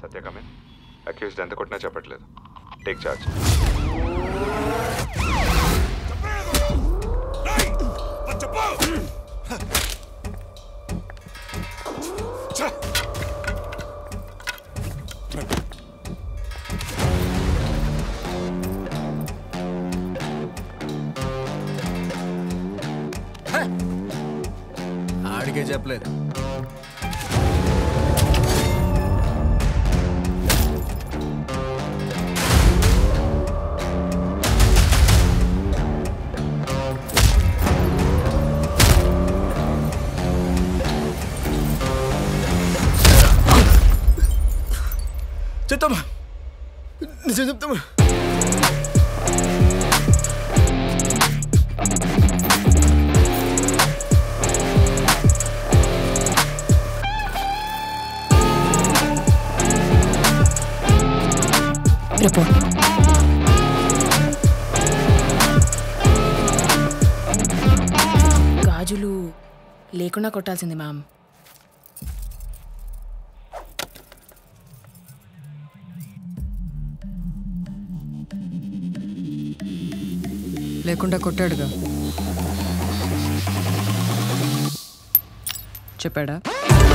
సత్య come in accused ఎంత కొట్టినా చెప్పట్లేదు టేక్ చార్జ్ ఆడికే చెప్పలేదు చెప్తామా నిజం చెప్తామా రిపోర్ట్ గాజులు లేకుండా కొట్టాల్సింది మ్యామ్ లేకుండా కొట్టాడుగా చెప్పాడా